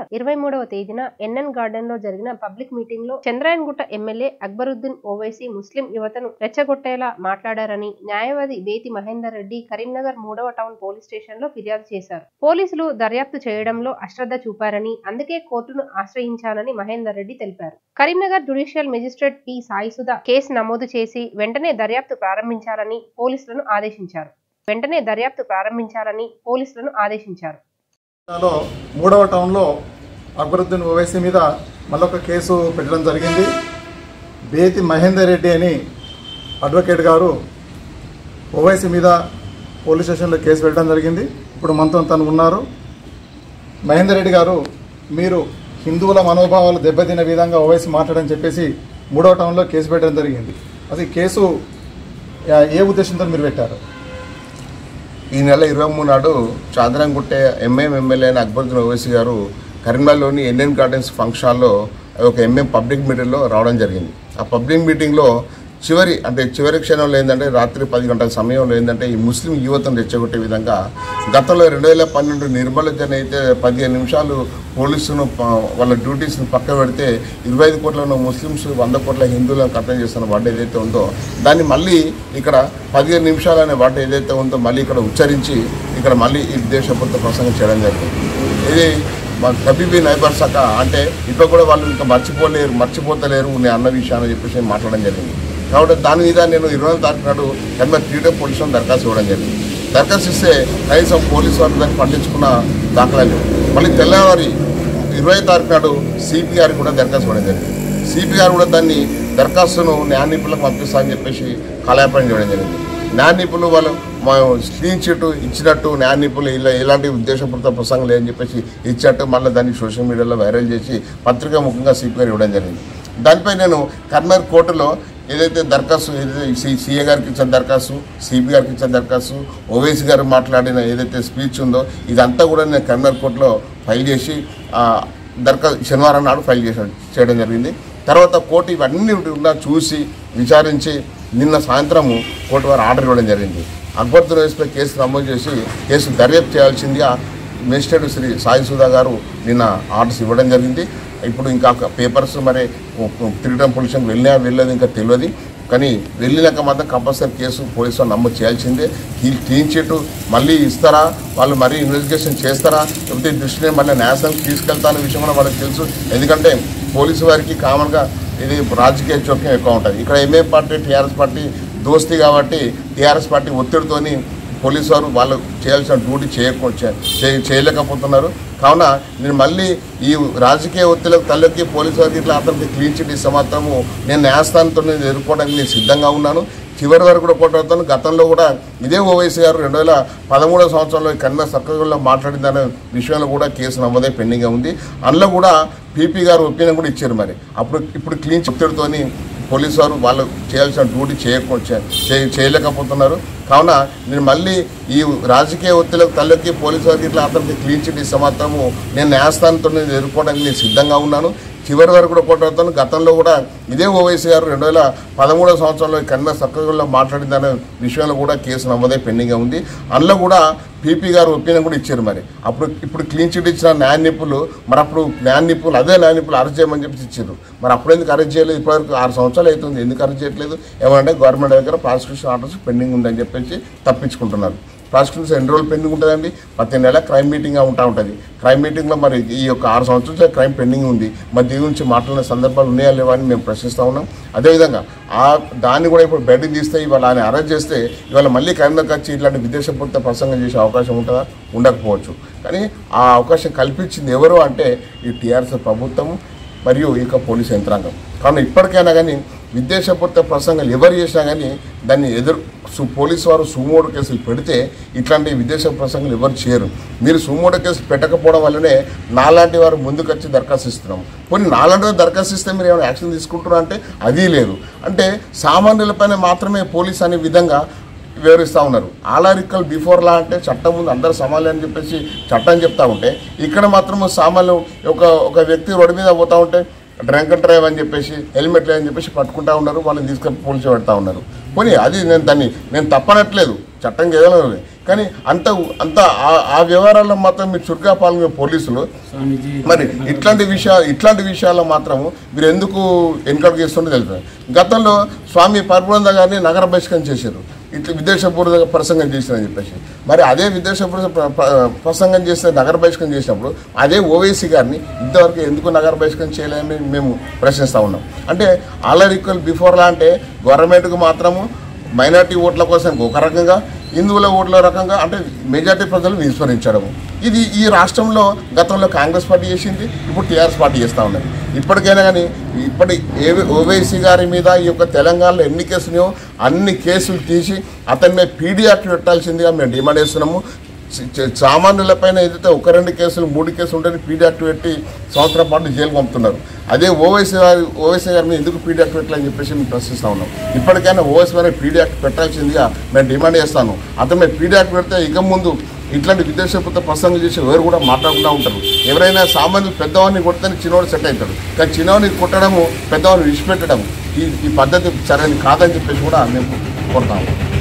ఇరవై మూడవ తేదీన ఎన్ఎన్ గార్డెన్ లో జరిగిన పబ్లిక్ మీటింగ్ లో చంద్రాయన్గుట్ట ఎమ్మెల్యే అక్బరుద్దీన్ ఓవైసీ ముస్లిం యువతను రెచ్చగొట్టేలా మాట్లాడారని న్యాయవాది బేతి మహేందర్ రెడ్డి కరీంనగర్ మూడవ టౌన్ పోలీస్ స్టేషన్ లో ఫిర్యాదు చేశారు పోలీసులు దర్యాప్తు చేయడంలో అశ్రద్ధ చూపారని అందుకే కోర్టును ఆశ్రయించానని మహేందర్ రెడ్డి తెలిపారు Karimnagar judicial magistrate P Saisudha case నమోదు చేసి వెంటనే దర్యాప్తు ప్రారంభించాలని పోలీసులను ఆదేశించారు వెంటనే దర్యాప్తు ప్రారంభించాలని పోలీసులను ఆదేశించారు లో మూడవ టౌన్లో అక్బరుద్దీన్ ఓవైసీ మీద మళ్ళొక కేసు పెట్టడం జరిగింది బేతి మహేందర్ రెడ్డి అని అడ్వకేట్ గారు ఓవైసీ మీద పోలీస్ స్టేషన్లో కేసు పెట్టడం జరిగింది ఇప్పుడు మనతో తను ఉన్నారు మహేందర్ రెడ్డి గారు మీరు హిందువుల మనోభావాలు దెబ్బతిన్న విధంగా ఓవైసీ మాట్లాడని చెప్పేసి మూడవ టౌన్లో కేసు పెట్టడం జరిగింది అది ఈ కేసు ఆ, ఏ ఉద్దేశంతో మీరు పెట్టారు ఈ నెల ఇరవై మూడు నాడు చాంద్రంగుట్టే ఎంఎం ఎమ్మెల్యే అయిన అక్బరుద్దీన్ ఓవైసీ గారు కరీంనగర్లోని ఎన్ఎన్ గార్డెన్స్ ఫంక్షన్ హాల్లో ఒక ఎంఎం పబ్లిక్ మీటింగ్లో రావడం జరిగింది ఆ పబ్లిక్ మీటింగ్లో చివరి అంటే చివరి క్షణంలో ఏంటంటే రాత్రి పది గంటల సమయంలో ఏంటంటే ఈ ముస్లిం యువతను రెచ్చగొట్టే విధంగా గతంలో రెండు వేల పన్నెండు నిర్మల జన అయితే పదిహేను నిమిషాలు పోలీసును ప- వాళ్ళ డ్యూటీస్ని పక్క పెడితే ఇరవై ఐదు కోట్ల ఉన్న ముస్లిమ్స్ వంద కోట్ల హిందువులను కథం చేస్తున్న వాటి ఏదైతే ఉందో దాన్ని మళ్ళీ ఇక్కడ పదిహేను నిమిషాలు అనే వాటి ఏదైతే ఉందో మళ్ళీ ఇక్కడ ఉచ్చరించి ఇక్కడ మళ్ళీ ఈ దేశపూర్త ప్రసంగం చేయడం జరిగింది ఇది మా కబీబీ నైబర్ సక అంటే ఇప్పుడు కూడా వాళ్ళు ఇంకా మర్చిపోలేరు మర్చిపోతలేరు నేను అన్న విషయాన్ని చెప్పేసి మాట్లాడడం జరిగింది కాబట్టి దాని మీద నేను ఇరవై తారీఖు నాడు కన్వర్ త్రీ డే పోలీస్ స్టేషన్ దరఖాస్తు ఇవ్వడం జరిగింది దరఖాస్తు ఇస్తే కనీసం పోలీసు వారు దాన్ని పట్టించుకున్న దాఖలాలు మళ్ళీ తెల్లవారి ఇరవై తారీఖు నాడు సిపి గారికి కూడా దరఖాస్తు ఇవ్వడం జరిగింది సిపి గారు కూడా దాన్ని దరఖాస్తును న్యాయ నిపుణులకు పంపిస్తా అని చెప్పేసి కాలయాపన చేయడం జరిగింది న్యాయ నిపుణులు వాళ్ళు మా స్క్రీన్ షీట్ ఇచ్చినట్టు న్యాయ నిపుణులు ఇలా ఎలాంటి ఉద్దేశపూరిత ప్రసంగం లేదని చెప్పేసి ఇచ్చినట్టు మళ్ళీ దాన్ని సోషల్ మీడియాలో వైరల్ చేసి పత్రికా ముఖంగా సిపి గారు ఇవ్వడం జరిగింది దానిపై నేను కర్నూలు కోర్టులో ఏదైతే దరఖాస్తు ఏదైతే సి- సీఏ గారికి ఇచ్చిన దరఖాస్తు సిబి గారికి ఇచ్చిన దరఖాస్తు ఓవైసీ గారు మాట్లాడిన ఏదైతే స్పీచ్ ఉందో ఇదంతా కూడా నేను కర్నూలు కోర్టులో ఫైల్ చేసి ఆ, దరఖాస్తు శనివారం నాడు ఫైల్ చేసా చేయడం జరిగింది తర్వాత కోర్టు ఇవన్నీ ఉన్నా చూసి విచారించి నిన్న సాయంత్రము కోర్టు వారు ఆర్డర్ ఇవ్వడం జరిగింది అక్బర్ వేసుపై కేసు నమోదు చేసి కేసు దర్యాప్తు చేయాల్సిందిగా మేజిస్ట్రేట్ శ్రీ సాయి సుధా గారు నిన్న ఆర్డర్స్ ఇవ్వడం జరిగింది ఇప్పుడు ఇంకా పేపర్స్ మరి తిరగడం పొల్యూషన్ వెళ్ళినా వెళ్ళలేదు ఇంకా తెలియదు కానీ వెళ్ళినాక మాత్రం కంపల్సరీ కేసు పోలీసు వాళ్ళు నమోదు చేయాల్సిందే ఈ క్లీన్ చిట్ మళ్ళీ ఇస్తారా వాళ్ళు మరీ ఇన్వెస్టిగేషన్ చేస్తారా లేకపోతే ఈ దృష్టిని మళ్ళీ న్యాయస్థానం తీసుకెళ్తా అనే విషయం కూడా వాళ్ళకి తెలుసు ఎందుకంటే పోలీసు వారికి కామన్గా ఇది రాజకీయ జోక్యం ఎక్కువ ఉంటుంది ఇక్కడ ఎంఏ పార్టీ టీఆర్ఎస్ పార్టీ దోస్తీ కాబట్టి టీఆర్ఎస్ పార్టీ ఒత్తిడితోని పోలీసు వారు వాళ్ళు చేయాల్సిన డ్యూటీ చేయకు చే- చే- చేయలేకపోతున్నారు కావున నేను మళ్ళీ ఈ రాజకీయ ఒత్తిడిలకు తలెక్కి పోలీసు వారికి ఇట్లా అతనికి క్లీన్ చిట్ ఇస్తే మాత్రము నేను న్యాయస్థానంతో నేను ఎదుర్కోవడానికి నేను సిద్ధంగా ఉన్నాను చివరి వరకు కూడా పోరాడుతాను గతంలో కూడా ఇదే ఓవైసీ గారు రెండు వేల పదమూడవ సంవత్సరంలో కన్నా సక్కగా మాట్లాడిందనే విషయంలో కూడా కేసు నమోదై పెండింగ్గా ఉంది అందులో కూడా పీపీ గారు ఒపీనియన్ కూడా ఇచ్చారు మరి అప్పుడు ఇప్పుడు క్లీన్ చిప్తడితోని పోలీసు వారు వాళ్ళు చేయాల్సిన డ్యూటీ చేయకు చే- చే- చేయలేకపోతున్నారు కావున నేను మళ్ళీ ఈ రాజకీయ ఒత్తిడిలకు తలెక్కి పోలీసు వారికి ఇట్లా అతనికి క్లీన్ చిట్ ఇస్తే మాత్రము నేను న్యాయస్థానంతో నేను ఎదుర్కోవడానికి నేను సిద్ధంగా ఉన్నాను చివరి వరకు కూడా పోరాడుతాను గతంలో కూడా ఇదే ఓవైసీ గారు రెండు వేల పదమూడవ సంవత్సరంలో కన్నా సక్కగా మాట్లాడిందనే విషయంలో కూడా కేసు నమోదై పెండింగ్గా ఉంది అందులో కూడా పీపీ గారు ఒపీనియన్ కూడా ఇచ్చారు మరి అప్పుడు ఇప్పుడు క్లీన్ చిట్ ఇచ్చిన న్యాయ నిపుణులు మరి అప్పుడు న్యాయ నిపుణులు అదే న్యాయ నిపుణులు అరెస్ట్ చేయమని చెప్పి ఇచ్చారు మరి అప్పుడు ఎందుకు అరెస్ట్ చేయలేదు ఇప్పటివరకు ఆరు సంవత్సరాలు అవుతుంది ఎందుకు అరెస్ట్ చేయట్లేదు ఏమంటే గవర్నమెంట్ దగ్గర ప్రాసిక్యూషన్ ఆర్డర్స్ పెండింగ్ ఉందని చెప్పేసి తప్పించుకుంటున్నారు ప్రాసిక్యూషన్ ఎన్ని రోజులు పెండింగ్ ఉంటుందండి ప్రతి నెల క్రైమ్ మీటింగ్ ఉంటా ఉంటుంది క్రైమ్ మీటింగ్లో మరి ఈ యొక్క ఆరు సంవత్సరాల క్రైమ్ పెండింగ్ ఉంది మరి దీని గురించి మాట్లాడిన సందర్భాలు ఉన్నాయా లేవా అని మేము ప్రశ్నిస్తూ ఉన్నాం అదేవిధంగా ఆ దాన్ని కూడా ఇప్పుడు బయటకు తీస్తే ఇవాళ ఆయన అరెస్ట్ చేస్తే ఇవాళ మళ్ళీ కరీంనగర్ వచ్చి ఇట్లాంటి విదేశపూర్త ప్రసంగం చేసే అవకాశం ఉంటుందా ఉండకపోవచ్చు కానీ ఆ అవకాశం కల్పించింది ఎవరు అంటే ఈ టీఆర్ఎస్ ప్రభుత్వము మరియు ఈ యొక్క పోలీస్ యంత్రాంగం కావున ఇప్పటికైనా కానీ విద్వేషపూరిత ప్రసంగాలు ఎవరు చేసినా కానీ దాన్ని ఎదురు సు పోలీసు వారు సుమోడు కేసులు పెడితే ఇట్లాంటి విదేశ ప్రసంగాలు ఎవరు చేయరు మీరు సుమోడు కేసులు పెట్టకపోవడం వల్లనే నాలాంటి వారు ముందుకు వచ్చి దరఖాస్తు ఇస్తున్నాం కొన్ని నాలాంటి వారు దరఖాస్తు ఇస్తే మీరు ఏమైనా యాక్షన్ తీసుకుంటారా అంటే అది లేదు అంటే సామాన్యులపైన మాత్రమే పోలీస్ అనే విధంగా వివరిస్తూ ఉన్నారు ఆలారికల్ బిఫోర్ లా అంటే చట్టం ముందు అందరు సమానం అని చెప్పేసి చట్టం చెప్తా ఉంటే ఇక్కడ మాత్రం సామాన్లు ఒక ఒక వ్యక్తి రోడ్డు మీద పోతా ఉంటే డ్రంక్ అండ్ డ్రైవ్ అని చెప్పేసి హెల్మెట్ లేదని చెప్పేసి పట్టుకుంటా ఉన్నారు వాళ్ళని తీసుకొని పోలీసు పెడతా ఉన్నారు పోనీ అది నేను దాన్ని నేను తప్పనట్లేదు చట్టం ఏదైనా కానీ అంత అంత ఆ- ఆ వ్యవహారాల్లో మాత్రం మీరు చురుగ్గా పాల్గొనే పోలీసులు మరి ఇట్లాంటి విషయాలు ఇట్లాంటి విషయాల్లో మాత్రము మీరు ఎందుకు ఎన్కౌంటర్ చేస్తుంటే తెలుస్తుంది గతంలో స్వామి పరబ్రహ్మ గారిని నగర బహిష్కరణ చేశారు ఇట్లా విదేశపూర్వ ప్రసంగం చేశారని చెప్పేసి మరి అదే విదేశపూర్వ ప్ర- ప్ర- ప్రసంగం చేస్తే నగర బహిష్కరణ చేసినప్పుడు అదే ఓవైసీ గారిని ఇంతవరకు ఎందుకు నగర బహిష్కరణ చేయలేదని మేము ప్రశ్నిస్తూ ఉన్నాం అంటే ఆల్రెడీ ఈక్వల్ బిఫోర్లా అంటే గవర్నమెంట్కు మాత్రము మైనార్టీ ఓట్ల కోసం ఒక రకంగా హిందువుల ఓట్ల రకంగా అంటే మెజార్టీ ప్రజలు విస్మరించడము ఇది ఈ రాష్ట్రంలో గతంలో కాంగ్రెస్ పార్టీ చేసింది ఇప్పుడు టీఆర్ఎస్ పార్టీ చేస్తూ ఉన్నది ఇప్పటికైనా కానీ ఇప్పటి ఏ ఓవైసీ గారి మీద ఈ యొక్క తెలంగాణలో ఎన్ని కేసులు ఉన్నాయో అన్ని కేసులు తీసి అతని మీద పీడీ యాక్ట్ పెట్టాల్సిందిగా మేము డిమాండ్ చేస్తున్నాము చ- చ- సామాన్యులపైన ఏదైతే ఒక రెండు కేసులు మూడు కేసులు ఉంటే పీడీ యాక్ట్ పెట్టి సంవత్సరం పాటు జైలు పంపుతున్నారు అదే ఓవైసీ గారి ఓవైసీ గారి మీద ఎందుకు పీడీ యాక్ట్ పెట్టాలని చెప్పేసి మేము ప్రశ్నిస్తా ఉన్నాం ఇప్పటికైనా ఓవైసీ మీద పీడీ యాక్ట్ పెట్టాల్సిందిగా మేము డిమాండ్ చేస్తాను అతని మీద పీడీ యాక్ట్ పెడితే ఇక ముందు ఇట్లాంటి విదేశీయత ప్రసంగం చేసి ఎవరు కూడా మాట్లాడకుండా ఉంటారు ఎవరైనా సామాన్యులు పెద్దవాడిని కొడితేనే చిన్నవాడు సెట్ అవుతాడు కానీ చిన్నవాడిని కొట్టడము పెద్దవాడిని విడిచిపెట్టడం ఈ ఈ పద్ధతి సరైనది కాదని చెప్పేసి కూడా మేము కోరుతాము